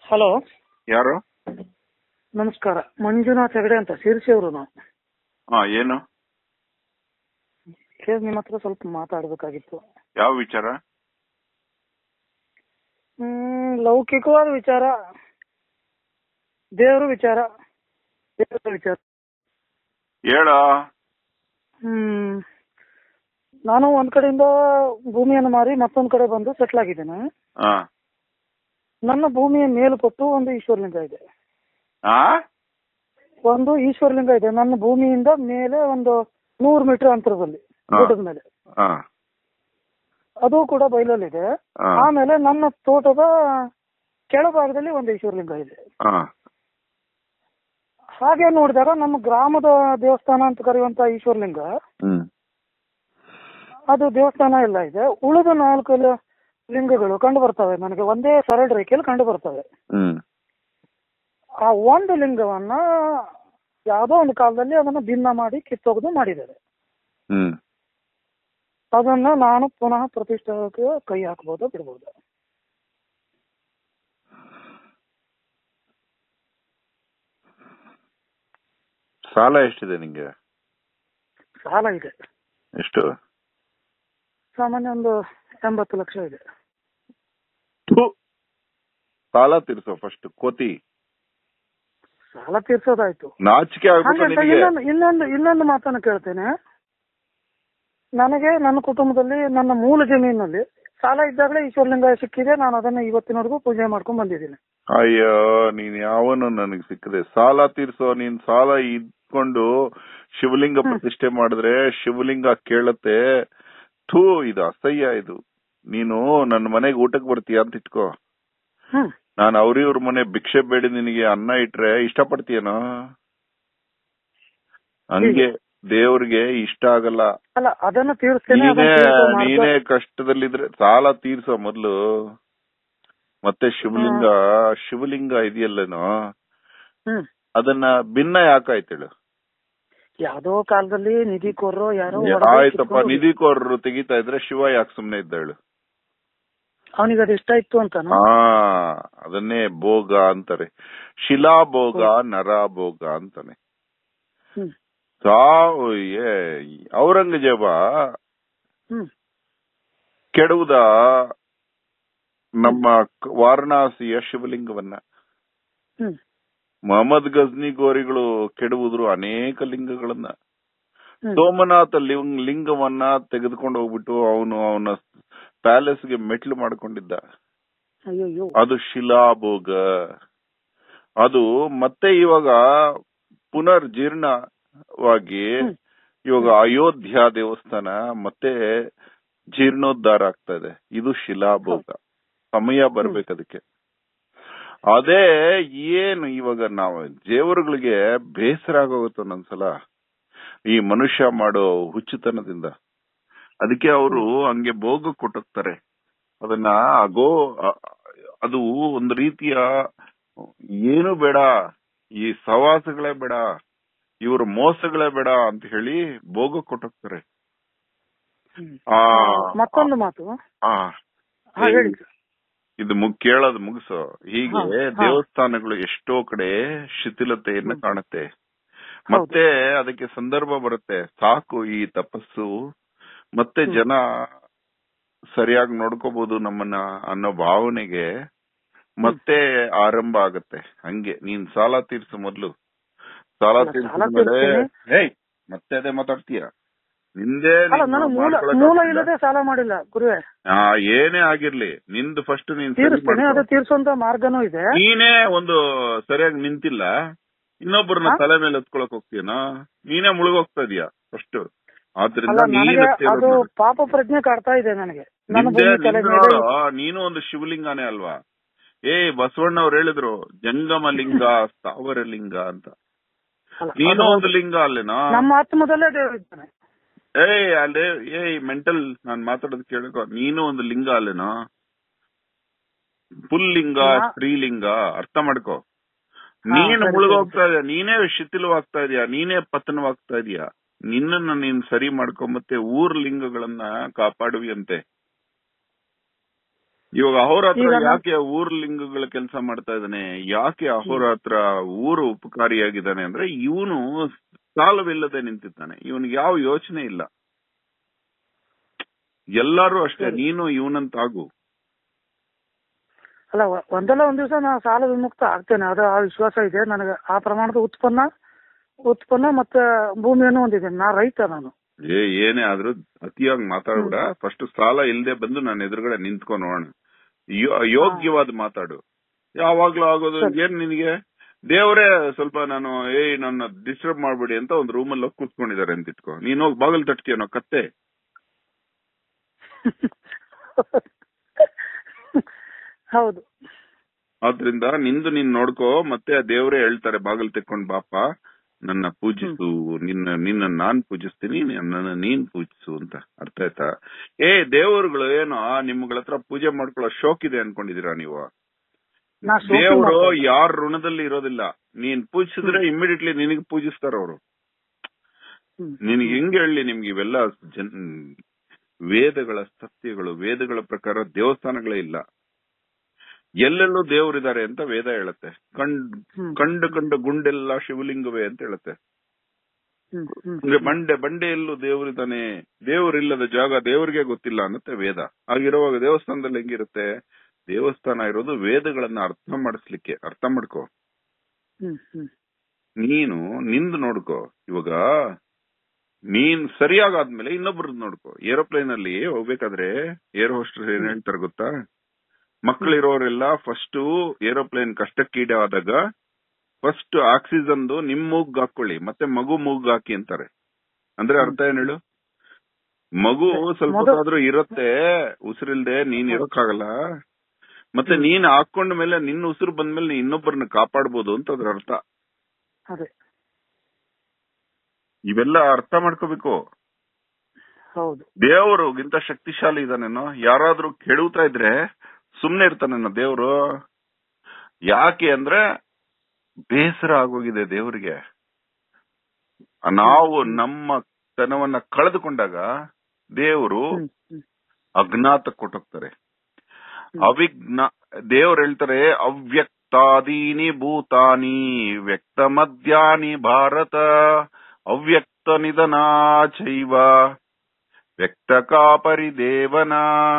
Hello ಯಾರು ನಮಸ್ಕಾರ ಮಂಜುನಾಥ್ ಹೆಗಡೆ ಅಂತ ಶಿರ್ಸಿ ಅವರು ನಾವು ಹಾ ಏನು ಕೇಳಿ ನಿಮ್ಮ ಹತ್ರ ಸ್ವಲ್ಪ ಮಾತಾಡಬೇಕಾಗಿತ್ತು ಯಾವ ವಿಚಾರ ಹ್ಮ್ ಲೌಕಿಕವಾದ ವಿಚಾರ ದೇವ್ರ ವಿಚಾರ ದೇವ್ರ ವಿಚಾರ ಹೇಳ ಹ್ಮ್ ನಾನು ಒಂದ್ ಕಡೆಯಿಂದ ಭೂಮಿಯನ್ನು ಮಾರಿ ಮತ್ತೊಂದ್ ಕಡೆ ಬಂದು ಸೆಟ್ಲ್ ಆಗಿದ್ದೇನೆ ಹಾ ನನ್ನ ಭೂಮಿಯ ಮೇಲ್ಪಟ್ಟು ಒಂದು ಈಶ್ವರಲಿಂಗ ಇದೆ ಆ ಒಂದು ಈಶ್ವರಲಿಂಗ ಇದೆ ನನ್ನ ಭೂಮಿಯಿಂದ ಮೇಲೆ ಒಂದು ನೂರು ಮೀಟರ್ ಅಂತರದಲ್ಲಿ ಹಾ. ಗುಡ್ಡದ ಮೇಲೆ ಹಾ ಅದು ಕೂಡ ಬಯಲಲ್ಲಿದೆ ಹಾ. ಆಮೇಲೆ ನನ್ನ ತೋಟದ ಕೆಳಭಾಗದಲ್ಲಿ ಒಂದು ಈಶ್ವರಲಿಂಗ ಇದೆ ಹಾ ಹಾಗೆ ನೋಡಿದಾಗ ನಮ್ಮ ಗ್ರಾಮದ ದೇವಸ್ಥಾನ ಅಂತ ಕರೆಯುವಂತ ಈಶ್ವರಲಿಂಗ ಹ್ಮ್ ಅದು ದೇವಸ್ಥಾನ ಎಲ್ಲ ಇದೆ ಉಳಿದ ನಾಲ್ಕು ಲ- ಲಿಂಗಗಳು ಕಂಡು ಬರ್ತವೆ ನನಗೆ ಒಂದೇ ಸರಳ ರೇಖೆಯಲ್ಲಿ ಕಂಡು ಬರ್ತವೆ ಹ್ಮ್ ಆ ಒಂದು ಲಿಂಗವನ್ನ ಯಾವುದೋ ಒಂದು ಕಾಲದಲ್ಲಿ ಅದನ್ನ ಭಿನ್ನ ಮಾಡಿ ಕಿತ್ತೊಗೆದು ಮಾಡಿದ್ದಾರೆ ಹ್ಮ್ ಅದನ್ನ ನಾನು ಪುನಃ ಪ್ರತಿಷ್ಠಾಪಕ್ಕೆ ಕೈ ಹಾಕ್ಬೋದಾ ಬಿಡ್ಬೋದಾ ಸಾಲ ಎಷ್ಟಿದೆ ನಿಂಗೆ ಸಾಲ ಇದೆ ಎಷ್ಟು ಸಾಮಾನ್ಯ ಒಂದು ಎಂಬತ್ತು ಲಕ್ಷ ಇದೆ ಥು. ಸಾಲ ತೀರ್ಸೋ ಫಸ್ಟ್ ಕೋತಿ ಸಾಲ ತೀರ್ಸೋದಾಯ್ತು ನಾಚಿಕೆ ಆಗ್ಬಿಟ್ಟು ಹಾಗಂತ ನಿನಗೆ ಇನ್ನೊಂದು ಇನ್ನೊಂದು ಇನ್ನೊಂದು ಮಾತನ್ನು ಕೇಳ್ತೇನೆ ನನಗೆ ನನ್ನ ಕುಟುಂಬದಲ್ಲಿ ನನ್ನ ಮೂಲ ಜಮೀನಲ್ಲಿ ಸಾಲ ಇದ್ದಾಗಲೇ ಈಶ್ವರಲಿಂಗ ಸಿಕ್ಕಿದೆ ನಾನು ಅದನ್ನ ಇವತ್ತಿನವರೆಗೂ ಪೂಜೆ ಮಾಡ್ಕೊಂಡ್ ಬಂದಿದ್ದೀನಿ ಅಯ್ಯೋ ನೀನ್ ಯಾವನು ನನಗೆ ಸಿಕ್ಕದೆ ಸಾಲ ತೀರ್ಸೋ ನೀನ್ ಸಾಲ ಇದ್ಕೊಂಡು ಶಿವಲಿಂಗ ಪ್ರತಿಷ್ಠೆ ಮಾಡಿದ್ರೆ ಶಿವಲಿಂಗ ಕೇಳತ್ತೆ ಥೂ ಇದು ಅಸಹ್ಯ ಇದು ನೀನು ನನ್ನ ಮನೆಗೆ ಊಟಕ್ಕೆ ಬರ್ತೀಯ ಅಂತ ಇಟ್ಕೋ ಹ್ಮ್ ನಾನು ಅವ್ರಿವ್ರ ಮನೆ ಭಿಕ್ಷೆ ಬೇಡಿ ನಿನಗೆ ಅನ್ನ ಇಟ್ರೆ ಇಷ್ಟಪಡ್ತೀಯನೋ ಹಂಗೆ ದೇವ್ರಿಗೆ ಇಷ್ಟ ಆಗಲ್ಲ ಅಲ್ಲ ಅದನ್ನ ತೀರಿಸ್ತೇನೆ ನೀನೇ ಅದನ್ನ ತೀರ್ಸೋ ಮಾರ್ಗ- ನೀನೇ ಕಷ್ಟದಲ್ಲಿದ್ರೆ ಸಾಲ ತೀರ್ಸೋ ಮೊದ್ಲು ಮತ್ತೆ ಶಿವಲಿಂಗ ಶಿವಲಿಂಗ ಇದೆಯಲ್ಲೇನೋ ಹ್ಮ್ ಅದನ್ನ ಭಿನ್ನ ಯಾಕಾಯ್ತೇಳು ಯಾವ್ದೋ ಕಾಲದಲ್ಲಿ ನಿಧಿ ಕೊರ್ರೋ ಯಾರೋ ಆಯ್ತಪ್ಪ ನಿಧಿ ಕೋರರು ತೆಗಿತಾ ಇದ್ರೆ ಶಿವ ಯಾಕೆ ಸುಮ್ನೆ ಇದ್ದಾಳು ಅವನಿಗೆ ಅದು ಇಷ್ಟ ಇತ್ತು ಅಂತಾನು ಹಾ ಅದನ್ನೇ ಭೋಗ ಅಂತಾರೆ ಶಿಲಾಭೋಗ ನರಭೋಗ ಅಂತಾನೆ ಹ್ಮ್ ಸಾವು ಏ ಔರಂಗಜೇಬ ಹ್ಮ್ ಕೆಡುವುದ ನಮ್ಮ ಕ- ವಾರಣಾಸಿಯ ಶಿವಲಿಂಗವನ್ನ ಹ್ಮ್ ಮೊಹಮ್ಮದ್ ಗಜ್ನಿ ಗೋರಿಗಳು ಕೆಡುವುದ್ರು ಅನೇಕ ಲಿಂಗಗಳನ್ನ ಹ್ಮ್ ಸೋಮನಾಥ ಲಿಂಗ್- ಲಿಂಗವನ್ನ ತೆಗೆದುಕೊಂಡು ಹೋಗ್ಬಿಟ್ಟು ಅವನು ಅವನ ಪ್ಯಾಲೇಸ್ಗೆ ಮೆಟ್ಲು ಮಾಡ್ಕೊಂಡಿದ್ದ ಅಯ್ಯೋ ಅದು ಶಿಲಾಭೋಗ ಅದು ಮತ್ತೆ ಇವಾಗ ಪುನರ್ಜೀರ್ಣವಾಗಿ ಹ್ಮ್. ಇವಾಗ ಅಯೋಧ್ಯ ದೇವಸ್ಥಾನ ಮತ್ತೆ ಜೀರ್ಣೋದ್ಧಾರ ಆಗ್ತಾ ಇದೆ ಇದು ಶಿಲಾಭೋಗ ಸಮಯ ಬರ್ಬೇಕು ಅದಕ್ಕೆ ಅದೇ ಏನು ಇವಾಗ ನಾವು ದೇವರುಗಳಿಗೆ ಬೇಸರ ಆಗೋಗುತ್ತೆ ಒಂದೊಂದ್ಸಲ ಈ ಮನುಷ್ಯ ಮಾಡೋ ಹುಚ್ಚುತನದಿಂದ ಅದಕ್ಕೆ ಅವರು ಹಂಗೆ ಭೋಗ ಕೊಟ್ಟೋಗ್ತಾರೆ ಅದನ್ನ ಗೋ ಅ- ಅದು ಒಂದು ರೀತಿಯ ಏನು ಬೇಡ ಈ ಸವಾಸಗಳೇ ಬೇಡ ಇವ್ರ ಮೋಸಗಳೇ ಬೇಡ ಅಂತ ಹೇಳಿ ಭೋಗ ಕೊಟ್ಟೋಗ್ತಾರೆ ಹ್ಮ್. ಆ ಮತ್ತೊಂದು ಮಾತು ಆ, ಹಾ ಹೇಳಿ ಇದು ಮುಗ್ ಕೇಳೋದು ಮುಗಿಸು ಹೀಗೆ ಹಾ, ಹಾ. ದೇವಸ್ಥಾನಗಳು ಎಷ್ಟೋ ಕಡೆ ಶಿಥಿಲತೆಯನ್ನ ಕಾಣುತ್ತೆ ಮತ್ತೆ ಅದಕ್ಕೆ ಸಂದರ್ಭ ಬರುತ್ತೆ ಸಾಕು ಈ ತಪಸ್ಸು ಮತ್ತೆ ಜನ ಸರಿಯಾಗಿ ನೋಡ್ಕೋಬಹುದು ನಮ್ಮನ್ನ ಅನ್ನೋ ಭಾವನೆಗೆ ಮತ್ತೆ ಆರಂಭ ಆಗತ್ತೆ ಹಂಗೆ ನೀನ್ ಸಾಲ ತೀರ್ಸು ಮೊದ್ಲು ಸಾಲ ಅಲ್ಲ, ಸಾಲ ತೀರ್ಸಿದ್ಮೇಲೆ ತೀರ್ಸ್ತೀನಿ. ಹೇಯ್ ಮತ್ತೆ ಅದೇ ಮಾತಾಡ್ತೀಯ ನಿಂದೇ ಅಲ್ಲ ನೀನು ನಾನು ಮೂಲ ಮಾಡ್ಕೊಳಕ್ ಮೂಲ ಆಗ್ತಿಲ್ಲ. ಇಲ್ಲದೆ ಸಾಲ ಮಾಡಿಲ್ಲ ಗುರುವೆ ಆ, ಏನೇ ಆಗಿರ್ಲಿ ನಿಂದು ಫಸ್ಟ್ ನೀನ್ ಸರಿ ತೀರಿಸ್ತೀನಿ ಮಾಡ್ಕೊ. ಅದು ತೀರ್ಸೋಂತ ಮಾರ್ಗನೂ ಇದೆ ನೀನೇ ಒಂದು ಸರಿಯಾಗಿ ನಿಂತಿಲ್ಲ ಇನ್ನೊಬ್ಬರನ್ನ ಹಾ? ತಲೆ ಮೇಲೆ ಎತ್ಕೊಳಕ್ ಹೋಗ್ತೀಯನೋ ನೀನೇ ಮುಳುಗೋಗ್ತಾ ಇದೀಯ ಫಸ್ಟ್ ಆದ್ರಿಂದ ಅಲ್ಲ ನೀನ್ ನನಗೆ ಎತ್ತಿರೋದು ಅದು ನೋಡು. ಪಾಪ ಪ್ರಜ್ಞೆ ಕಾಡ್ತಾ ಇದೆ ನನಗೆ ನನ್ನ ನಿಂದೆ ಭೂಮಿ ತಲೆ ನಿಂದು ಮೇಲೆ ನೋಡು, ನೀನು ಒಂದು ಶಿವಲಿಂಗನೇ ಅಲ್ವಾ ಏ ಬಸವಣ್ಣ ಅವ್ರು ಹೇಳಿದ್ರು ಜಂಗಮ ಲಿಂಗ ಸ್ಥಾವರ ಲಿಂಗ ಅಂತ ಅಲ್ಲ, ನೀನು ಅದು ಒಂದು ಲಿಂಗ ಅಲ್ಲೇನೋ ನಮ್ಮ ಆತ್ಮದಲ್ಲೇ ದೇವರು ಇದ್ದಾನೆ ಏಯ್ ಅಲ್ಲೇ ಏಯ್ ಮೆಂಟಲ್ ನಾನ್ ಮಾತಾಡೋದು ಕೇಳಕೋ ನೀನು ಒಂದು ಲಿಂಗ ಅಲ್ಲೇನೋ ಪುಲ್ಲಿಂಗ ನಾ- ಸ್ತ್ರೀಲಿಂಗ ಅರ್ಥ ಮಾಡ್ಕೋ ಹಾ, ನೀನು ಸರಿ, ಮುಳುಗೋಗ್ತಾ ಇದೀಯ ನೀನೇ ಶಿಥಿಲವಾಗ್ತಾ ಇದೀಯ ನೀನೇ ಪತನವಾಗ್ತಾ ಇದೀಯ ನಿನ್ನನ್ನ ನೀನ್ ಸರಿ ಮಾಡ್ಕೊ ಮತ್ತೆ ಊರ್ ಲಿಂಗಗಳನ್ನ ಕಾಪಾಡುವಿಯಂತೆ ಇವಾಗ ಅಹೋರಾತ್ರ ಈಗ ನಾ- ಯಾಕೆ ಊರ್ ಲಿಂಗಗಳ ಕೆಲಸ ಮಾಡ್ತಾ ಇದ್ದಾನೆ ಯಾಕೆ ಅಹೋರಾತ್ರ ಊರು ಉಪಕಾರಿಯಾಗಿದ್ದಾನೆ ಅಂದ್ರೆ ಇವನು ಸಾಲವಿಲ್ಲದೆ ನಿಂತಿದ್ದಾನೆ ಇವನಿಗೆ ಯಾವ ಯೋಚನೆ ಇಲ್ಲ ಎಲ್ಲರೂ ಅಷ್ಟೇ ಸರಿ. ನೀನು ಇವನಂತಾಗು ಅಲ್ಲ ಒ- ಒಂದಲ್ಲ ಒಂದ್ ದಿವಸ ನಾ ಸಾಲ ವಿಮುಕ್ತ ಆಗ್ತೇನೆ ಅದು ಆ ವಿಶ್ವಾಸ ಇದೆ ನನಗೆ ಆ ಪ್ರಮಾಣದ ಉತ್ಪನ್ನ ಉತ್ಪನ್ನ ಮತ್ತೆ ಭೂಮಿಯನ್ನು ಹೊಂದಿದ್ದೇನೆ ನಾ ರೈತ ನಾನು ಏ ಏನೇ ಆದ್ರೂ ಅತಿಯಾಗಿ ಮಾತಾಡ್ಬೇಡ ಫಸ್ಟ್ ಸಾಲ ಇಲ್ಲದೆ ಬಂದು ನನ್ನ ಎದುರುಗಡೆ ನಿಂತ್ಕೊ ನೋಡೋಣ ಯೋ- ಯೋಗ್ಯವಾದ ಮಾತಾಡು ಯಾವಾಗ್ಲೂ ಆಗೋದು ಸರಿ. ಏನ್ ನಿನಗೆ ದೇವರೇ ಸ್ವಲ್ಪ ನಾನು ಏಯ್ ನನ್ನ ಡಿಸ್ಟರ್ಬ್ ಮಾಡ್ಬೇಡಿ ಅಂತ ಒಂದು ರೂಮಲ್ಲಿ ಹೋಗಿ ಕೂತ್ಕೊಂಡಿದ್ದಾರೆ ಅಂತ ಇಟ್ಕೋ ನೀನ್ ಹೋಗಿ ಬಾಗಿಲು ತಟ್ತೀಯನೋ ಕತ್ತೆ ಹೌದು ಆದ್ರಿಂದ ನಿಂದು ನೀನ್ ನೋಡ್ಕೋ ಮತ್ತೆ ಆ ದೇವರೇ ಹೇಳ್ತಾರೆ ಬಾಗಿಲು ತೆಕ್ಕೊಂಡ್ ಬಾಪ ನನ್ನ ಪೂಜಿಸು ನಿನ್ನ ನಿನ್ನ ನಾನ್ ಪೂಜಿಸ್ತೀನಿ ನನ್ನ ನೀನ್ ಪೂಜಿಸು ಅಂತ ಅರ್ಥ ಆಯ್ತಾ ಏ ದೇವರುಗಳು ಏನೋ ನಿಮ್ಗಳ ಹತ್ರ ಪೂಜೆ ಮಾಡ್ಕೊಳ್ಳೋ ಶೋಕ್ ಇದೆ ಅನ್ಕೊಂಡಿದೀರಾ ನೀವು ನಾ ಶೋಕಿ ದೇವರು ಮಾಡ್ತಾ ಇಲ್ಲ. ಯಾರ ಋಣದಲ್ಲಿ ಇರೋದಿಲ್ಲ ನೀನ್ ಪೂಜಿಸಿದ್ರೆ ಇಮಿಡಿಯೇಟ್ಲಿ ನಿನಗೆ ಪೂಜಿಸ್ತಾರ ಅವರು ಹ್ಮ್. ನಿನಗೆ ಹೆಂಗ್ ಹೇಳಿ ನಿಮ್ಗೆ ಇವೆಲ್ಲ ಜನ್ ವೇದಗಳ ಸತ್ಯಗಳು ವೇದಗಳ ಪ್ರಕಾರ ದೇವಸ್ಥಾನಗಳೇ ಇಲ್ಲ ಎಲ್ಲೆಲ್ಲೂ ದೇವರಿದ್ದಾರೆ ಅಂತ ವೇದ ಹೇಳುತ್ತೆ ಕಂಡ್ ಹ್ಮ್. ಕಂಡು ಕಂಡ ಗುಂಡೆಲ್ಲ ಶಿವಲಿಂಗವೇ ಅಂತ ಹೇಳುತ್ತೆ ಹ್ಮ್, ಹ್ಮ್. ಅಂದ್ರೆ ಬಂಡೆ ಬಂಡೆಯಲ್ಲೂ ದೇವರಿದ್ದಾನೆ ದೇವರಿಲ್ಲದ ಜಾಗ ದೇವರಿಗೆ ಗೊತ್ತಿಲ್ಲ ಅನ್ನತ್ತೆ ವೇದ ಹಾಗಿರುವಾಗ ದೇವಸ್ಥಾನದಲ್ಲಿ ಹೆಂಗಿರುತ್ತೆ ದೇವಸ್ಥಾನ ಇರೋದು ವೇದಗಳನ್ನ ಅರ್ಥ ಮಾಡಿಸ್ಲಿಕ್ಕೆ ಅರ್ಥ ಮಾಡ್ಕೋ ಹ್ಮ್, ಹ್ಮ್. ನೀನು ನಿಂದು ನೋಡ್ಕೋ ಇವಾಗ ನೀನ್ ಸರಿಯಾಗಾದ್ಮೇಲೆ ಇನ್ನೊಬ್ರದ್ದು ನೋಡ್ಕೋ ಏರೋಪ್ಲೇನ್ ಅಲ್ಲಿ ಹೋಗ್ಬೇಕಾದ್ರೆ ಏರ್ ಹೋಸ್ಟರ್ ಏನ್ ಹೇಳ್ತಾರೆ ಗೊತ್ತಾ ಮಕ್ಕಳಿರೋರೆಲ್ಲ ಫಸ್ಟ್ ಏರೋಪ್ಲೇನ್ ಕಷ್ಟಕ್ಕೀಡಾದಾಗ ಫಸ್ಟ್ ಆಕ್ಸಿಜನ್ದು ನಿಮ್ ಮೂಗ್ ಹಾಕೊಳ್ಳಿ ಮತ್ತೆ ಮಗು ಮೂಗ್ ಹಾಕಿ ಅಂತಾರೆ ಅಂದ್ರೆ ಅರ್ಥ ಏನ್ ಹೇಳು ಮಗು ಸ್ವಲ್ಪ ಮೊದ- ಹೊತ್ತಾದ್ರೂ ಇರುತ್ತೆ ಉಸಿರಿಲ್ದೆ ನೀನ್ ಇರೋಕ್ಕಾಗಲ್ಲ ಮತ್ತೆ ನೀನ್ ಹಾಕೊಂಡ ಮೇಲೆ ನಿನ್ನ ಉಸಿರು ಬಂದ್ಮೇಲೆ ನೀನ್ ಇನ್ನೊಬ್ಬರನ್ನ ಕಾಪಾಡ್ಬೋದು ಅಂತ ಅದ್ರ ಅರ್ಥ ಅದೇ ಇವೆಲ್ಲ ಅರ್ಥ ಮಾಡ್ಕೋಬೇಕು ಹೌದು ದೇವರು ಗಿಂತ ಶಕ್ತಿಶಾಲಿ ಇದಾನೇನೋ ಯಾರಾದ್ರೂ ಕೆಡುತ್ತಾ ಇದ್ರೆ ಸುಮ್ನೆ ಇರ್ತಾನೇನೋ ದೇವ್ರು ಯಾಕೆ ಅಂದ್ರೆ ಬೇಸರ ಆಗೋಗಿದೆ ದೇವರಿಗೆ ನಾವು ನಮ್ಮ ತನವನ್ನ ಕಳೆದುಕೊಂಡಾಗ ದೇವರು ಹ್ಮ್, ಹ್ಮ್. ಅಜ್ಞಾತ ಕೊಟ್ಟೋಗ್ತಾರೆ ಹ್ಮ್. ಅವಿಜ್ಞ ದೇವ್ರು ಹೇಳ್ತಾರೆ ಅವ್ಯಕ್ತಾದೀನಿ ಭೂತಾನಿ ವ್ಯಕ್ತ ಮಧ್ಯಾನಿ ಭಾರತ ಅವ್ಯಕ್ತ ನಿಧನಾ ಚೈವ ವ್ಯಕ್ತ ಕಾಪರಿದೇವನ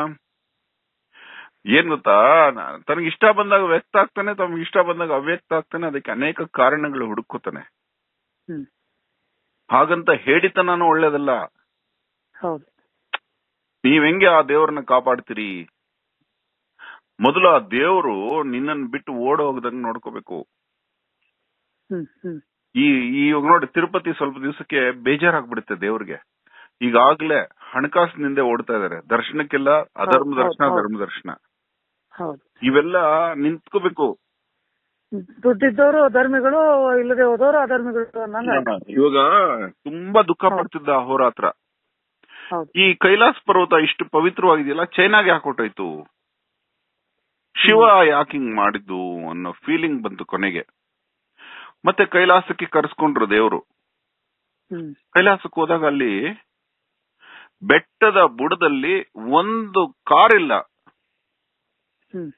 ಏನ್ ಗೊತ್ತಾ ತನಗೆ ಇಷ್ಟ ಬಂದಾಗ ವ್ಯಕ್ತ ಆಗ್ತಾನೆ ತಮ್ಗೆ ಇಷ್ಟ ಬಂದಾಗ ಅವ್ಯಕ್ತ ಆಗ್ತಾನೆ ಅದಕ್ಕೆ ಅನೇಕ ಕಾರಣಗಳು ಹುಡುಕೋತಾನೆ ಹ್ಮ್. ಹಾಗಂತ ಹೇಳಿತನೂ ಒಳ್ಳೇದಲ್ಲ ಹೌದು ನೀವ್ ಹೆಂಗೆ ಆ ದೇವ್ರನ್ನ ಕಾಪಾಡ್ತೀರಿ ಮೊದಲು ಆ ದೇವ್ರು ನಿನ್ನನ್ ಬಿಟ್ಟು ಓಡ್ ಹೋಗದಂಗ್ ನೋಡ್ಕೋಬೇಕು ಹ್ಮ್ ಹ್ಮ್ ಈ ಈ ಇವಾಗ ನೋಡಿ ತಿರುಪತಿ ಸ್ವಲ್ಪ ದಿವಸಕ್ಕೆ ಬೇಜಾರಾಗ್ಬಿಡುತ್ತೆ ದೇವ್ರಿಗೆ ಈಗಾಗ್ಲೇ ಹಣಕಾಸಿನಿಂದ ಓಡ್ತಾ ಇದಾರೆ ದರ್ಶನಕ್ಕೆಲ್ಲ ಅಧರ್ಮ ಹೌದು, ದರ್ಶನ ಹೌದು. ಧರ್ಮ ದರ್ಶನ ಹೌದು ಇವೆಲ್ಲ ನಿಂತ್ಕೋಬೇಕು ದುಡ್ಡಿದ್ದವರು ಧರ್ಮಿಗಳು ಇಲ್ಲದೆ ಹೋದವರು ಅಧರ್ಮಿಗಳು ಅನ್ನಂಗ ಇವಾಗ ತುಂಬಾ ದುಃಖ ಪಡ್ತಿದ್ದ ಅಹೋರಾತ್ರ ಹೌದು ಈ ಕೈಲಾಸ್ ಪರ್ವತ ಇಷ್ಟು ಪವಿತ್ರವಾಗಿದೆಯಲ್ಲ ಚೈನಾಗೆ ಹಾಕೊಟ್ಟೋಯ್ತು ಶಿವ ಯಾಕೆ ಹಿಂಗ್ ಮಾಡಿದ್ದು ಅನ್ನೋ ಫೀಲಿಂಗ್ ಬಂತು ಕೊನೆಗೆ ಮತ್ತೆ ಕೈಲಾಸಕ್ಕೆ ಕರೆಸ್ಕೊಂಡ್ರು ದೇವ್ರು ಹ್ಮ್ ಕೈಲಾಸಕ್ಕೆ ಹೋದಾಗ ಅಲ್ಲಿ ಬೆಟ್ಟದ ಬುಡದಲ್ಲಿ ಒಂದು ಕಾರ್ ಇಲ್ಲ ಹ್ಮ್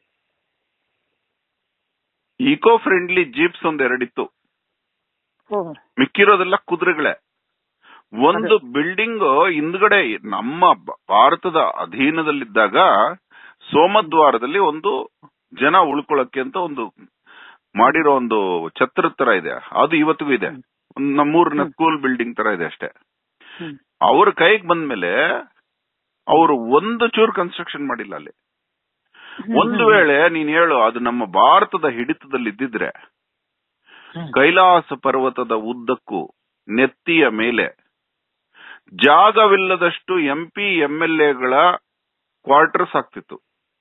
ಇಕೋ ಫ್ರೆಂಡ್ಲಿ ಜೀಪ್ಸ್ ಒಂದ್ ಎರಡಿತ್ತು ಓಹೋ ಮಿಕ್ಕಿರೋದೆಲ್ಲ ಕುದುರೆಗಳೇ ಒಂದು ಬಿಲ್ಡಿಂಗ್ ಹಿಂದ್ಗಡೆ ನಮ್ಮ ಬ- ಭಾರತದ ಅಧೀನದಲ್ಲಿದ್ದಾಗ ಸೋಮದ್ವಾರದಲ್ಲಿ ಒಂದು ಜನ ಉಳ್ಕೊಳಕ್ಕೆ ಅಂತ ಒಂದು ಮಾಡಿರೋ ಒಂದು ಛತ್ರ ತರ ಇದೆ ಅದು ಇವತ್ತಿಗೂ ಇದೆ ಒಂದ್ ನಮ್ಮೂರಿನ ಸ್ಕೂಲ್ ಬಿಲ್ಡಿಂಗ್ ತರ ಇದೆ ಅಷ್ಟೇ ಹ್ಮ್ ಅವ್ರ ಕೈಗೆ ಬಂದ್ಮೇಲೆ ಅವರು ಒಂದು ಚೂರು ಕನ್ಸ್ಟ್ರಕ್ಷನ್ ಮಾಡಿಲ್ಲ ಅಲ್ಲಿ ಒಂದು ವೇಳೆ ನೀನ್ ಹೇಳು ಅದು ನಮ್ಮ ಭಾರತದ ಹಿಡಿತದಲ್ಲಿ ಇದ್ದಿದ್ರೆ ಹ್ಮ್. ಕೈಲಾಸ ಪರ್ವತದ ಉದ್ದಕ್ಕೂ ನೆತ್ತಿಯ ಮೇಲೆ ಜಾಗವಿಲ್ಲದಷ್ಟು ಎಂಪಿ ಎಂಎಲ್ಎ ಗಳ ಕ್ವಾರ್ಟರ್ಸ್ ಆಗ್ತಿತ್ತು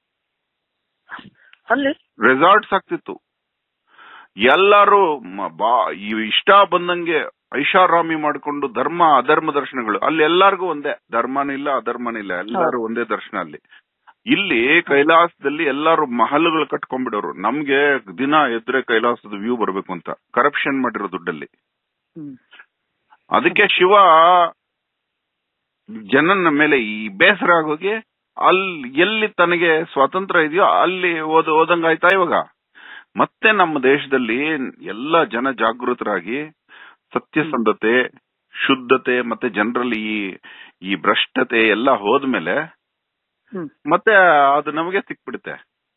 ಅಲ್ಲಿ ರೆಸಾರ್ಟ್ಸ್ ಆಗ್ತಿತ್ತು ಎಲ್ಲರೂ ಮ- ಬಾ- ಈ ಇಷ್ಟ ಬಂದಂಗೆ ಐಷಾರಾಮಿ ಮಾಡ್ಕೊಂಡು ಧರ್ಮ ಅಧರ್ಮ ದರ್ಶನಗಳು ಅಲ್ಲಿ ಎಲ್ಲಾರ್ಗೂ ಒಂದೇ ಧರ್ಮನೂ ಇಲ್ಲ ಅಧರ್ಮನೂ ಇಲ್ಲ ಎಲ್ಲರೂ ಒಂದೇ ದರ್ಶನ ಅಲ್ಲಿ ಇಲ್ಲಿ ಕೈಲಾಸದಲ್ಲಿ ಎಲ್ಲಾರು ಮಹಲ್ಗಳು ಕಟ್ಕೊಂಡ್ಬಿಡೋರು ನಮ್ಗೆ ದಿನ ಎದ್ರೆ ಕೈಲಾಸದ ವ್ಯೂ ಬರ್ಬೇಕು ಅಂತ ಕರಪ್ಷನ್ ಮಾಡಿರೋ ದುಡ್ಡಲ್ಲಿ ಹ್ಮ್ ಅದಕ್ಕೆ ಶಿವ ಜನನ ಮೇಲೆ ಈ ಬೇಸರ ಆಗೋಗಿ ಅಲ್ಲಿ ಎಲ್ಲಿ ತನಗೆ ಸ್ವಾತಂತ್ರ್ಯ ಇದೆಯೋ ಅಲ್ಲಿ ಓದ ಓದಂಗಾಯ್ತಾ ಇವಾಗ ಮತ್ತೆ ನಮ್ಮ ದೇಶದಲ್ಲಿ ಎಲ್ಲ ಜನ ಜಾಗೃತರಾಗಿ ಸತ್ಯಸಂಧತೆ ಶುದ್ಧತೆ ಮತ್ತೆ ಜನರಲ್ಲಿ ಈ ಈ ಭ್ರಷ್ಟತೆ ಎಲ್ಲ ಹೋದ್ಮೇಲೆ ಹ್ಮ್ ಮತ್ತೆ ಅದು ನಮಗೆ ಸಿಕ್ಬಿಡುತ್ತೆ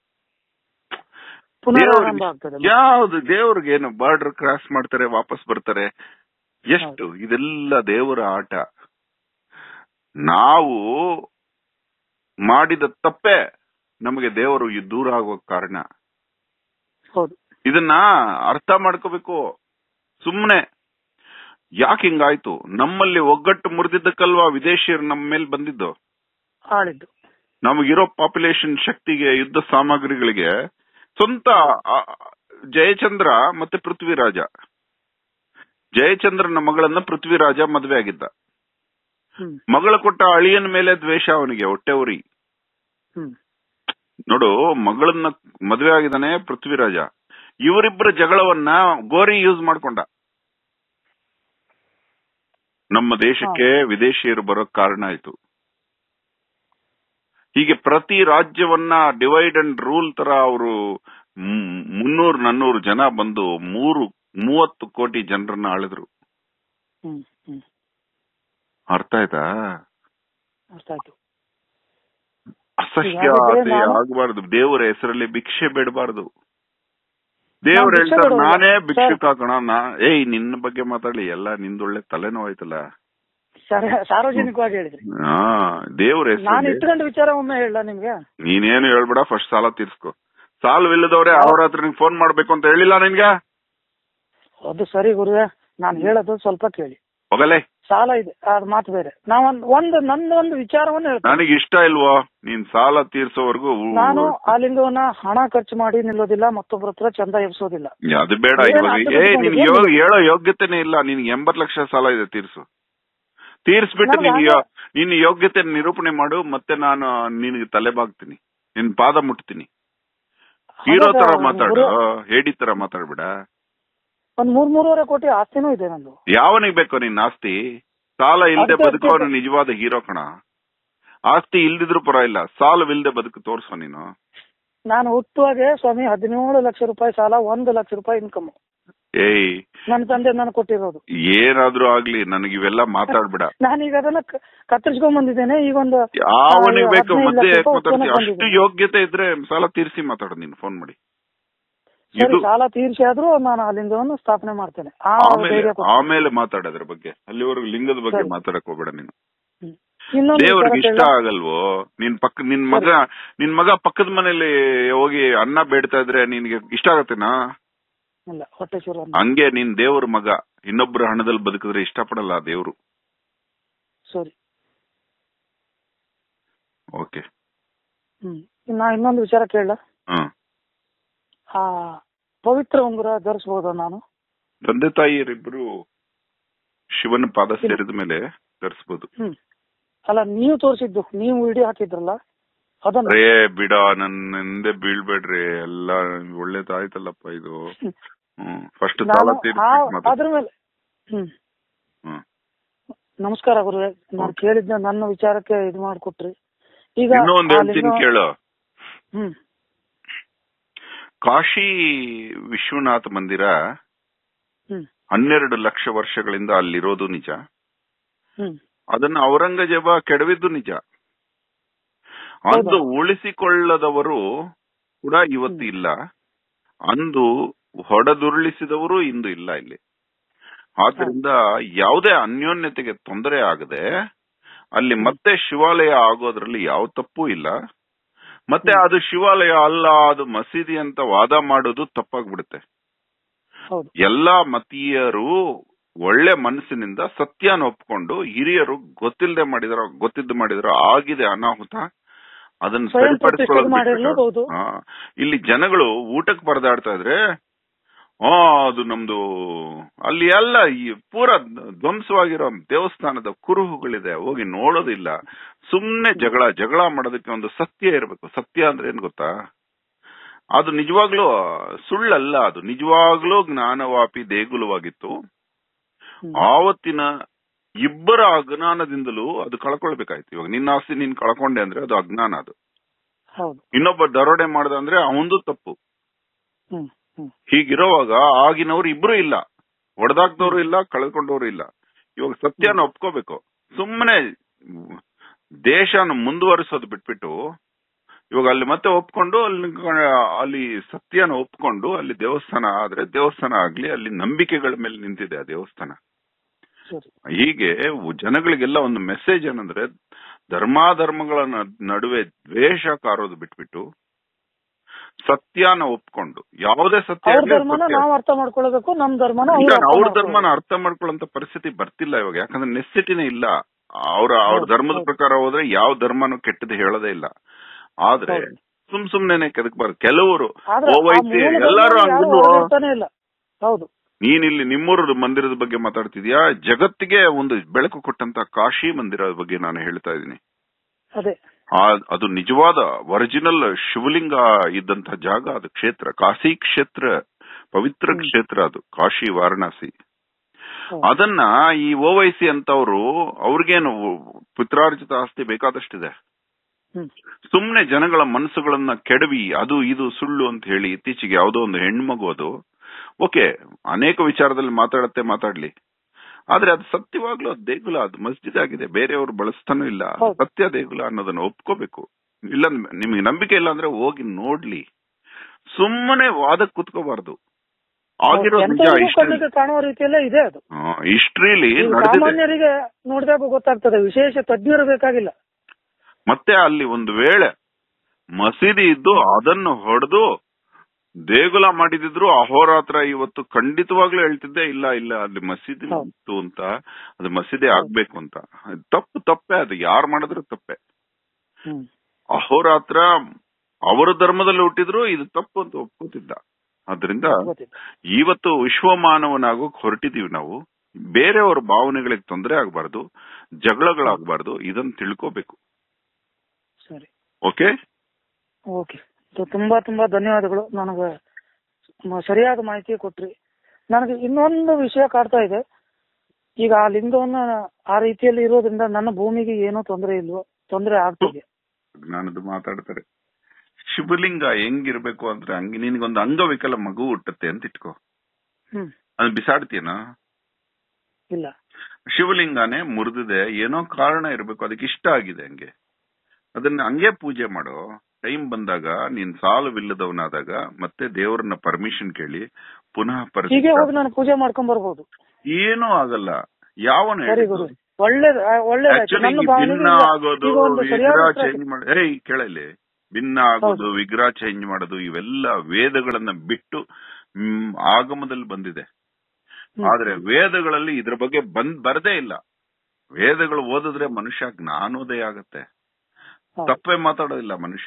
ಪುನರಾರಂಭ ಆಗ್ತದೆ ಯಾವ್ದು ದೇವ್ರಿಗೆ ಏನು ಬಾರ್ಡರ್ ಕ್ರಾಸ್ ಮಾಡ್ತಾರೆ ವಾಪಸ್ ಬರ್ತಾರೆ ಎಷ್ಟು ಇದೆಲ್ಲ ದೇವರ ಆಟ ನಾವು ಮಾಡಿದ ತಪ್ಪೇ ನಮಗೆ ದೇವರು ಈ ದೂರ ಆಗೋ ಕಾರಣ ಹೌದು ಇದನ್ನ ಅರ್ಥ ಮಾಡ್ಕೋಬೇಕು ಸುಮ್ನೆ ಯಾಕೆ ಹಿಂಗಾಯ್ತು ನಮ್ಮಲ್ಲಿ ಒಗ್ಗಟ್ಟು ಮುರಿದಿದ್ದಕ್ಕಲ್ವಾ ವಿದೇಶಿಯರು ನಮ್ಮ ಮೇಲೆ ಬಂದಿದ್ದು ಆಳಿದ್ದು ನಮಗಿರೋ ಪಾಪ್ಯುಲೇಷನ್ ಶಕ್ತಿಗೆ ಯುದ್ಧ ಸಾಮಗ್ರಿಗಳಿಗೆ ಸ್ವಂತ ಆ, ಜಯಚಂದ್ರ ಮತ್ತೆ ಪೃಥ್ವಿರಾಜ ಜಯಚಂದ್ರನ ಮಗಳನ್ನ ಪೃಥ್ವಿರಾಜ ಮದ್ವೆ ಆಗಿದ್ದ ಹ್ಮ್ ಮಗಳ ಕೊಟ್ಟ ಅಳಿಯನ ಮೇಲೆ ದ್ವೇಷ ಅವನಿಗೆ ಹೊಟ್ಟೆ ಉರಿ ಹ್ಮ್ ನೋಡು ಮಗಳನ್ನ ಮದ್ವೆ ಆಗಿದ್ದಾನೆ ಪೃಥ್ವಿರಾಜ ಇವರಿಬ್ಬರ ಜಗಳವನ್ನ ಗೋರಿ ಯೂಸ್ ಮಾಡ್ಕೊಂಡ ನಮ್ಮ ದೇಶಕ್ಕೆ ವಿದೇಶಿಯರು ಬರೋ ಕಾರಣ ಆಯ್ತು ಹೀಗೆ ಪ್ರತಿ ರಾಜ್ಯವನ್ನ ಡಿವೈಡ್ ಅಂಡ್ ರೂಲ್ ತರ ಅವರು ಮುನ್ನೂರು ನನ್ನೂರು ಜನ ಬಂದು ಮೂರು ಮೂವತ್ತು ಕೋಟಿ ಜನರನ್ನ ಆಳಿದ್ರು ಹ್ಮ್ ಹ್ಮ್ ಅರ್ಥ ಆಯ್ತಾ ಅರ್ಥ ಆಯ್ತು ಅಸಹ್ಯ ಹಾಗಾದ್ರೆ ನಾನು- ಆಗಬಾರ್ದು ದೇವರ ಹೆಸರಲ್ಲಿ ಭಿಕ್ಷೆ ಬೇಡಬಾರ್ದು ದೇವ್ರು ನಾನು ಭಿಕ್ಷೆ ಹೇಳ್ತಾರೆ ಬೇಡವಲ್ಲ. ನಾನೇ ಸರ್. ಭಿಕ್ಷುಕ ಕಣ ನಾ ಏಯ್ ನಿನ್ನ ಬಗ್ಗೆ ಮಾತಾಡ್ಲಿ ಎಲ್ಲ ನಿಂದೊಳ್ಳೆ ತಲೆನೋವಾಯ್ತಲ್ಲ ಸರ- ಸಾರ್ವಜನಿಕವಾಗಿ ಹೇಳಿದ್ರಿ ಹಾ ದೇವ್ರ ನಾನು ಹೆಸರಲ್ಲಿ ಇಟ್ಕೊಂಡ ವಿಚಾರ ಒಮ್ಮೆ ಹೇಳ ನಿಮ್ಗೆ ನೀನೇನು ಹೇಳ್ಬೇಡ ಫಸ್ಟ್ ಸಾಲ ತೀರ್ಸ್ಕೊ ಸಾಲವಿಲ್ಲದವ್ರೆ ಅವ್ರ ಹತ್ರ ನಿಂಗೆ ಫೋನ್ ಮಾಡ್ಬೇಕು ಅಂತ ಹೇಳಿಲ್ಲ ನಿನ್ಗ ಅದು ಸರಿ ಗುರುವೆ ನಾನು ಹೇಳೋದು ಸ್ವಲ್ಪ ಕೇಳಿ ಹೋಗಲೇ ಸಾಲ ಇದೆ ಅದ್ ಮಾತು ಬೇರೆ ನಾವೊಂದ್ ಒಂದು ನಂದು ಒಂದು ವಿಚಾರವನ್ನು ಹೇಳ್ತೀನಿ ನನಗೆ ಇಷ್ಟ ಇಲ್ವೋ ನೀನ್ ಸಾಲ ತೀರ್ಸೋವರೆಗೂ ಉ- ನಾನು ಆ ಲಿಂಗವನ್ನ ಹಣ ಖರ್ಚು ಮಾಡಿ ನಿಲ್ಲೋದಿಲ್ಲ ಮತ್ತೊಬ್ಬರ ಹತ್ರ ಚಂದ ಎಬ್ಸೋದಿಲ್ಲ ಅದು ಬೇಡ ಏನ್ ಇವಾಗ ಅಡ್ಡ ಏ ಬಿಟ್ಕೊಂಡು ನಿನ್ ಏನ್ ಯೋ- ಹೇಳೋ ಯೋಗ್ಯತೆನೇ ಇಲ್ಲ ನಿನ್ಗೆ ಎಂಬತ್ ಲಕ್ಷ ಸಾಲ ಇದೆ ತೀರ್ಸು ತೀರ್ಸ್ಬಿಟ್ಟು ನಾನು ನಿನ್ ಹಾಗೆ- ನಿನ್ನ ಯೋಗ್ಯತೆ ನಿರೂಪಣೆ ಮಾಡು ಮತ್ತೆ ನಾನು ನಿನಗೆ ತಲೆ ಬಾಗ್ತೀನಿ ನಿನ್ ಪಾದ ಮುಟ್ತೀನಿ ಹೀರೋ ತರ ಹಾಗಾದ್ರೆ ಮಾತಾಡು ಗುರು- ಹೇಡಿ ತರ ಮಾತಾಡ್ಬೇಡ ಒಂದ್ ಮೂರ್ ಮೂರುವರೆ ಕೋಟಿ ಆಸ್ತಿನೂ ಇದೆ ನಂದು ಯಾವನಿಗೆ ಬೇಕೋ ನಿನ್ ಆಸ್ತಿ ಸಾಲ ಇಲ್ದೆ ಅದಕ್ಕೆ ಬದುಕೋನು ಅದಕ್ಕೆ- ನಿಜವಾದ ಹೀರೋ ಕಣ ಆಸ್ತಿ ಇಲ್ದಿದ್ರು ಪರವಾಗಿಲ್ಲ ಸಾಲವಿಲ್ದೆ ಬದುಕು ತೋರ್ಸೋ ನೀನು ನಾನು ಹುಟ್ಟುವಾಗೆ ಸ್ವಾಮಿ ಹದಿನೇಳು ಲಕ್ಷ ರೂಪಾಯಿ ಸಾಲ ಒಂದು ಲಕ್ಷ ರೂಪಾಯಿ ಇನ್ಕಮ್ ಏಯ್ ನನ್ನ ತಂದೆ ನನಗೆ ಕೊಟ್ಟಿರೋದು ಏನಾದ್ರೂ ಆಗ್ಲಿ ನನಗೆ ಇವೆಲ್ಲ ಮಾತಾಡ್ಬೇಡ ನಾನೀಗ ಅದನ್ನ ಕ- ಕತ್ತರಿಸ್ಕೊಂಡ್ ಬಂದಿದ್ದೇನೆ ಈಗ ಒಂದು ಯಾವನಿಗೆ ಬೇಕು ಹದಿನೈದು ಮತ್ತೆ ಲಕ್ಷ ಯಾಕೆ ರೂಪಾಯಿ ಮಾತಾಡ್ತೀಯ ಉತ್ಪನ್ನ ಅಷ್ಟು ಬಂದಿದೆ. ಯೋಗ್ಯತೆ ಇದ್ರೆ ಸಾಲ ತೀರಿಸಿ ಮಾತಾಡು ನೀನು ಫೋನ್ ಮಾಡಿ ಸರಿ ಇದು ಸಾಲ ತೀರಿಸಿ ಆದ್ರೂ ನಾನು ಆ ಲಿಂಗವನ್ನು ಸ್ಥಾಪನೆ ಮಾಡ್ತೇನೆ ಆ ಆಮೇಲೆ ಧೈರ್ಯ ಕೊಡಿ. ಆಮೇಲೆ ಮಾತಾಡೋದ್ರ ಬಗ್ಗೆ ಅಲ್ಲಿವರೆಗೂ ಲಿಂಗದ ಬಗ್ಗೆ ಸರಿ. ಮಾತಾಡಕ್ ಹೋಗ್ಬೇಡ ನೀನು ಹ್ಮ್. ಇನ್ನೊಂದು ದೇವ್ರಿಗೆ ವಿಚಾರ ಇಷ್ಟ ಕೇಳ- ಆಗಲ್ವೋ ನಿನ್ ಪಕ್ಕ ನಿನ್ ಮಗ ನಿನ್ ಮಗ ಪಕ್ಕದ ಮನೇಲಿ ಹೋಗಿ ಅನ್ನ ಬೇಡ್ತಾ ಇದ್ರೆ ನಿನ್ಗೆ ಇಷ್ಟ ಆಗತ್ತೇನಾ ಇಲ್ಲ ಹೊಟ್ಟೆ ಚೂರು ಅನ್ನ. ಹಂಗೆ ನೀನ್ ದೇವ್ರ ಮಗ ಇನ್ನೊಬ್ರ ಹಣದಲ್ಲಿ ಬದುಕಿದ್ರೆ ಇಷ್ಟಪಡಲ್ಲ ಆ ದೇವ್ರು ಸರಿ ಓಕೆ ಹ್ಮ್ ನಾ ಇನ್ನೊಂದು ವಿಚಾರ ಕೇಳ ಹ್ಮ್ ಆ ಪವಿತ್ರ ಉಂಗುರ ಧರಿಸಬಹುದಾ ನಾನು ತಂದೆ ತಾಯಿಯರಿಬ್ರು ಶಿವನ ಪಾದ ಸೇರಿದ ಮೇಲೆ ಧರಿಸ್ಬೋದು ಹ್ಮ್ ಅಲ್ಲ ನೀವು ತೋರಿಸಿದ್ದು ನೀವು ವಿಡಿಯೋ ಹಾಕಿದ್ರಲ್ಲ ಅದನ್ನ ರೇ ಬಿಡ ನನ್ನ ಹಿಂದೆ ಬೀಳ್ಬೇಡ್ರಿ ಎಲ್ಲ ಒಳ್ಳೇದಾಯ್ತಲ್ಲಪ್ಪ ಇದು ಹ್ಮ್ ಫಸ್ಟ್ ಸಾಲ ನಾನು ಆ- ತೀರಿಸ್ಬಿಟ್ಟು ಮಾತಾಡು. ಅದ್ರ ಮೇಲೆ ಹ್ಮ್ ಹ್ಮ್ ನಮಸ್ಕಾರ ಗುರುವೆ ನಾನು Okay. ಕೇಳಿದ್ನ ನನ್ನ ವಿಚಾರಕ್ಕೆ ಇದು ಮಾಡ್ಕೊಟ್ರಿ ಈಗ ಇನ್ನೂ ಒಂದ್ ಆ ಹೇಳ್ತೀನಿ ಲಿಂಗ- ಕೇಳು ಹ್ಮ್ ಕಾಶಿ ವಿಶ್ವನಾಥ ಮಂದಿರ ಹ್ಮ್ ಹನ್ನೆರಡು ಲಕ್ಷ ವರ್ಷಗಳಿಂದ ಅಲ್ಲಿರೋದು ನಿಜ ಹ್ಮ್ ಅದನ್ನ ಔರಂಗಜೇಬ ಕೆಡವಿದ್ದು ನಿಜ ಅದು ಉಳಿಸಿಕೊಳ್ಳದವರು ಕೂಡ ಇವತ್ತು ಇಲ್ಲ ಅಂದು ಹೊಡೆದುರುಳಿಸಿದವರು ಇಂದು ಇಲ್ಲ ಇಲ್ಲಿ ಆದ್ರಿಂದ ಯಾವುದೇ ಅನ್ಯೋನ್ಯತೆಗೆ ತೊಂದರೆ ಆಗದೆ ಅಲ್ಲಿ ಮತ್ತೆ ಶಿವಾಲಯ ಆಗೋದ್ರಲ್ಲಿ ಯಾವ ತಪ್ಪು ಇಲ್ಲ ಮತ್ತೆ ಅದು ಶಿವಾಲಯ ಅಲ್ಲ ಅದು ಮಸೀದಿ ಅಂತ ವಾದ ಮಾಡೋದು ತಪ್ಪಾಗ್ಬಿಡುತ್ತೆ ಹೌದು ಎಲ್ಲಾ ಮತೀಯರು ಒಳ್ಳೆ ಮನಸ್ಸಿನಿಂದ ಸತ್ಯನ ಒಪ್ಕೊಂಡು ಹಿರಿಯರು ಗೊತ್ತಿಲ್ಲದೆ ಮಾಡಿದಾರೋ ಗೊತ್ತಿದ್ದು ಮಾಡಿದಾರೋ ಆಗಿದೆ ಅನಾಹುತ ಅದನ್ನ ಸ್ವಯಂ ಸರಿಪಡಿಸ್ಕೊಳ್ಳೋದು ಪ್ರತಿಷ್ಠೆ ಮಾಡಿರ್ಬೋದು. ಬಿಟ್ಬಿಟ್ಟು, ಹಾ, ಇಲ್ಲಿ ಜನಗಳು ಊಟಕ್ಕೆ ಪರದಾಡ್ತಾ ಇದ್ರೆ ಆ ಅದು ನಮ್ದು ಅಲ್ಲಿ ಎಲ್ಲ ಈ ಪೂರ ಧ್ವಂಸವಾಗಿರೋ ದೇವಸ್ಥಾನದ ಕುರುಹುಗಳಿದೆ ಹೋಗಿ ನೋಡೋದಿಲ್ಲ ಸುಮ್ನೆ ಜಗಳ ಜಗಳ ಮಾಡೋದಕ್ಕೆ ಒಂದು ಸತ್ಯ ಇರಬೇಕು ಸತ್ಯ ಅಂದ್ರೆ ಏನ್ ಗೊತ್ತಾ ಅದು ನಿಜವಾಗ್ಲೂ ಸುಳ್ಳಲ್ಲ ಅದು ನಿಜವಾಗ್ಲೂ ಜ್ಞಾನವಾಪಿ ದೇಗುಲವಾಗಿತ್ತು ಹ್ಮ್. ಆವತ್ತಿನ ಇಬ್ಬರ ಅಜ್ಞಾನದಿಂದಲೂ ಅದು ಕಳ್ಕೊಳ್ಬೇಕಾಯ್ತು ಇವಾಗ ನಿನ್ನ ಆಸ್ತಿ ನೀನ್ ಕಳ್ಕೊಂಡೆ ಅಂದ್ರೆ ಅದು ಅಜ್ಞಾನ ಅದು ಹೌದು ಇನ್ನೊಬ್ಬ ದರೋಡೆ ಮಾಡ್ದ ಅಂದ್ರೆ ಅವಂದು ತಪ್ಪು ಹ್ಮ್ ಹ್ಮ್ ಹೀಗಿರುವಾಗ ಆಗಿನವ್ರು ಇಬ್ರು ಇಲ್ಲ ಹೊಡೆದಾಕ್ದವ್ರು ಇಲ್ಲ ಕಳೆದ್ಕೊಂಡವ್ರು ಇಲ್ಲ ಇವಾಗ ಸತ್ಯನ ಒಪ್ಕೋಬೇಕು ಸುಮ್ಮನೆ ದೇಶನ ಮುಂದುವರಿಸೋದು ಬಿಟ್ಬಿಟ್ಟು ಇವಾಗ ಅಲ್ಲಿ ಮತ್ತೆ ಒಪ್ಕೊಂಡು ಅಲ್ಲಿ ಅಲ್ಲಿ ಸತ್ಯನ ಒಪ್ಕೊಂಡು ಅಲ್ಲಿ ದೇವಸ್ಥಾನ ಆದ್ರೆ ದೇವಸ್ಥಾನ ಆಗ್ಲಿ ಅಲ್ಲಿ ನಂಬಿಕೆಗಳ ಮೇಲೆ ನಿಂತಿದೆ ಆ ದೇವಸ್ಥಾನ ಸರಿ ಹೀಗೆ ಜನಗಳಿಗೆಲ್ಲ ಒಂದು ಮೆಸೇಜ್ ಏನಂದ್ರೆ ಧರ್ಮಾಧರ್ಮಗಳ ನ- ನಡುವೆ ದ್ವೇಷ ಕಾರೋದು ಬಿಟ್ಬಿಟ್ಟು ಸತ್ಯನ ಒಪ್ಕೊಂಡು ಯಾವುದೇ ಸತ್ಯ ಅವ್ರ ಆಗ್ಲಿ ಅದು ಧರ್ಮನ ಸತ್ಯ. ನಾವ್ ಅರ್ಥ ಮಾಡ್ಕೊಳ್ಬೇಕು ನಮ್ ಧರ್ಮನ ಇಲ್ಲ ಅವ್ರು ಅರ್ಥ ಅವ್ರ ಮಾಡ್ಕೊಳ್ಬೇಕು. ಧರ್ಮನ ಅರ್ಥ ಮಾಡ್ಕೊಳ್ಳೋಂತ ಪರಿಸ್ಥಿತಿ ಬರ್ತಿಲ್ಲ ಇವಾಗ ಯಾಕಂದ್ರೆ ನೆಸಿಟಿನೇ ಇಲ್ಲ ಅವ್ರ ಅವ್ರ ಹೌದು, ಧರ್ಮದ ಹೌದು. ಪ್ರಕಾರ ಹೋದ್ರೆ ಯಾವ ಧರ್ಮನೂ ಕೆಟ್ಟದ್ದು ಹೇಳೋದೇ ಇಲ್ಲ ಆದ್ರೆ ಹೌದು. ಸುಮ್ ಸುಮ್ನೆನೆ ಕೆದಕ್ಬಾರ್ದು ಕೆಲವರು ಆದ್ರೆ ಆ ಓವೈಸಿ ಮೂಲ ಎಲ್ಲಾರು ಧರ್ಮನ ಯಾರು ಹಂಗಲ್ವೋ ಹೊರಗಿರ್ತಾನೆ ಇಲ್ಲ ಹೌದು ನೀನ್ ಇಲ್ಲಿ ನಿಮ್ಮೂರ ಮಂದಿರದ ಬಗ್ಗೆ ಮಾತಾಡ್ತಿದ್ಯಾ ಜಗತ್ತಿಗೆ ಒಂದು ಬೆಳಕು ಕೊಟ್ಟಂತ ಕಾಶಿ ಮಂದಿರದ ಬಗ್ಗೆ ನಾನು ಹೇಳ್ತಾ ಇದ್ದೀನಿ ಅದೇ ಆ- ಅದು ನಿಜವಾದ ಒರಿಜಿನಲ್ ಶಿವಲಿಂಗ ಇದ್ದಂತ ಜಾಗ ಅದು ಕ್ಷೇತ್ರ ಕಾಶಿ ಕ್ಷೇತ್ರ ಪವಿತ್ರ ಹ್ಮ್. ಕ್ಷೇತ್ರ ಅದು ಕಾಶಿ ವಾರಣಾಸಿ ಹೌದು. ಅದನ್ನ ಈ ಓವೈಸಿ ಅಂತವ್ರು ಅವ್ರಿಗೇನು ಪಿತ್ರಾರ್ಜಿತ ಆಸ್ತಿ ಬೇಕಾದಷ್ಟಿದೆ ಹ್ಮ್ ಸುಮ್ನೆ ಜನಗಳ ಮನಸ್ಸುಗಳನ್ನ ಕೆಡವಿ ಅದು ಇದು ಸುಳ್ಳು ಅಂತ ಹೇಳಿ ಇತ್ತೀಚೆಗೆ ಯಾವುದೋ ಒಂದು ಹೆಣ್ಮಗು ಅದು ಓಕೆ ಅನೇಕ ವಿಚಾರದಲ್ಲಿ ಮಾತಾಡತ್ತೆ ಮಾತಾಡ್ಲಿ ಆದ್ರೆ ಅದು ಸತ್ಯವಾಗ್ಲೂ ಅದು ದೇಗುಲ ಅದು ಮಸ್ಜಿದ್ ಆಗಿದೆ ಬೇರೆಯವರು ಬಳಸ್ತಾನೂ ಇಲ್ಲ ಅದು ಹೌದು. ಸತ್ಯ ದೇಗುಲ ಅನ್ನೋದನ್ನ ಒಪ್ಕೋಬೇಕು ಇಲ್ಲ ನಿಮಗೆ ನಂಬಿಕೆ ಇಲ್ಲ ಅಂದ್ರೆ ಹೋಗಿ ನೋಡ್ಲಿ ಸುಮ್ಮನೆ ವಾದಕ್ಕೆ ಕುತ್ಕೋಬಾರ್ದು ಆಗಿರೋ ನಿಜ ಎಂತವ್ರಿಗೂ ಹಿಸ್ಟ್ರಿ ಕಣ್ಣಿಗೆ ಕಾಣುವ ರೀತಿಯಲ್ಲೇ ಇದೆ ಅದು ಹಿಸ್ಟ್ರಿಲಿ ಈಗ ನಡೆದಿದೆ ಸಾಮಾನ್ಯರಿಗೆ ನೋಡಿದಾಗ ಗೊತ್ತಾಗ್ತದೆ ವಿಶೇಷ ತಜ್ಞರು ಬೇಕಾಗಿಲ್ಲ ಮತ್ತೆ ಅಲ್ಲಿ ಒಂದು ವೇಳೆ ಮಸೀದಿ ಇದ್ದು ಅದನ್ನು ಹೊಡೆದು ದೇಗುಲ ಮಾಡಿದಿದ್ರು ಅಹೋರಾತ್ರ ಇವತ್ತು ಖಂಡಿತವಾಗ್ಲೂ ಹೇಳ್ತಿದ್ದೆ ಇಲ್ಲ ಇಲ್ಲ ಅಲ್ಲಿ ಮಸೀದಿ ಹೌದು. ಇತ್ತು ಅಂತ ಅದು ಮಸೀದಿ ಆಗ್ಬೇಕು ಅಂತ ತಪ್ಪು ತಪ್ಪೆ ಅದು ಯಾರು ಮಾಡಿದ್ರು ತಪ್ಪೆ ಹ್ಮ್ ಅಹೋರಾತ್ರ ಅವರ ಧರ್ಮದಲ್ಲಿ ಹುಟ್ಟಿದ್ರು ಇದು ತಪ್ಪು ಅಂತ ಒಪ್ಕೋತಿದ್ದ ಅದರಿಂದ ಗೊತ್ತಿದೆ ಇವತ್ತು ವಿಶ್ವಮಾನವನಾಗೋಕ್ ಹೊರಟಿದೀವಿ ನಾವು ಬೇರೆಯವರ ಭಾವನೆಗಳಿಗೆ ತೊಂದರೆ ಆಗಬಾರ್ದು ಜಗಳಗಳಾಗಬಾರ್ದು ಇದನ್ನ ತಿಳ್ಕೋಬೇಕು ಸರಿ ಓಕೆ ಓಕೆ ತುಂಬಾ ತುಂಬಾ ಧನ್ಯವಾದಗಳು ನನಗೆ ಮ- ಸರಿಯಾದ ಮಾಹಿತಿ ಕೊಟ್ರಿ ನನಗೆ ಇನ್ನೊಂದು ವಿಷಯ ಕಾಡ್ತಾ ಇದೆ ಈಗ ಆ ಲಿಂಗವನ್ನ ಆ ರೀತಿಯಲ್ಲಿ ಇರೋದ್ರಿಂದ ನನ್ನ ಭೂಮಿಗೆ ಏನೂ ತೊಂದರೆ ಇಲ್ವೋ ತೊಂದರೆ ಆಗ್ತಿದೆ ಜ್ಞಾನದ ಮಾತಾಡ್ತಾರೆ ಶಿವಲಿಂಗ ಹೆಂಗಿರ್ಬೇಕು ಅಂದ್ರೆ ಹಂಗೆ ನಿನಗೊಂದು ಅಂಗವಿಕಲ ಮಗು ಹುಟ್ಟತ್ತೆ ಅಂತ ಇಟ್ಕೋ ಹ್ಮ್ ಅದು ಬಿಸಾಡ್ತೀಯನಾ ಇಲ್ಲ ಶಿವಲಿಂಗನೇ ಮುರಿದಿದೆ ಏನೋ ಕಾರಣ ಇರ್ಬೇಕು ಅದಕ್ಕೆ ಇಷ್ಟ ಆಗಿದೆ ಹಂಗೆ ಅದನ್ನ ಹಂಗೆ ಪೂಜೆ ಮಾಡೋ ಟೈಮ್ ಬಂದಾಗ ನೀನ್ ಸಾಲವಿಲ್ಲದವನಾದಾಗ ಮತ್ತೆ ದೇವರನ್ನ ಪರ್ಮಿಷನ್ ಕೇಳಿ ಪುನಃ ಹೀಗೆ ಪರಿಸ್ಥಿತಿ ಹೋಗಿ ನಾನು ಪೂಜೆ ಮಾಡ್ಕೊಂಡ್ ಬರ್ಬೋದು ಏನೂ ಆಗಲ್ಲ ಯಾವನ ಸರಿ ಗುರು ಒಳ್ಳೇದ್ ಆ, ಒಳ್ಳೇದಾಯ್ತು ಆಕ್ಚುಲಿ ನನ್ನ ಭಾವನೆಗೆ ಭಿನ್ನ ಈಗ- ಆಗೋದು ಈಗ ಒಂದು ಸರಿಯಾದ ವಿಗ್ರಹ ಉತ್ತರ ಚೇಂಜ್ ಮಾಡ ಏಯ್ ಕೇಳಲಿ ಭಿನ್ನ ಆಗೋದು ವಿಗ್ರಹ ಚೇಂಜ್ ಮಾಡೋದು ಇವೆಲ್ಲ ವೇದಗಳನ್ನ ಬಿಟ್ಟು ಹ್ಮ್, ಆಗಮದಲ್ಲಿ ಬಂದಿದೆ ಹ್ಮ್. ಆದ್ರೆ ವೇದಗಳಲ್ಲಿ ಇದ್ರ ಬಗ್ಗೆ ಬಂದ್ ಬರದೇ ಇಲ್ಲ ವೇದಗಳು ಓದಿದ್ರೆ ಮನುಷ್ಯ ಜ್ಞಾನೋದಯ ಆಗತ್ತೆ ಹೌದು. ತಪ್ಪೇ ಮಾತಾಡೋದಿಲ್ಲ ಮನುಷ್ಯ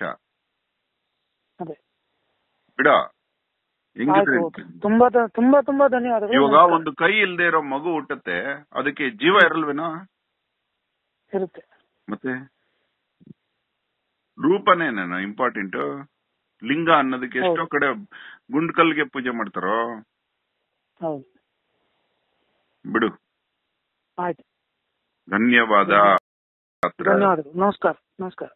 ಅದೇ ಬಿಡ ಹೆಂಗಿದ್ರೆ ಆಯ್ತು ಓಕೆ ತುಂಬಾ ಧ- ತುಂಬಾ ತುಂಬಾ ಧನ್ಯವಾದಗಳು ಇವಾಗ ನಮಸ್ಕಾರ. ಒಂದು ಕೈ ಇಲ್ದೇ ಇರೋ ಮಗು ಹುಟ್ಟತ್ತೆ ಅದಕ್ಕೆ ಜೀವ ಇರಲ್ವೇನೋ ಇರುತ್ತೆ ಮತ್ತೆ ರೂಪನೇನ ಇಂಪಾರ್ಟೆಂಟ್ ಲಿಂಗ ಅನ್ನೋದಕ್ಕೆ ಎಷ್ಟೋ ಹೌದು. ಕಡೆ ಗುಂಡ್ಕಲ್ಗೆ ಪೂಜೆ ಮಾಡ್ತಾರೋ ಹೌದು ಬಿಡು ಆಯ್ತು ಧನ್ಯವಾದ ಹತ್ರ ಧನ್ಯವಾದಗಳು ನಮಸ್ಕಾರ ನಮಸ್ಕಾರ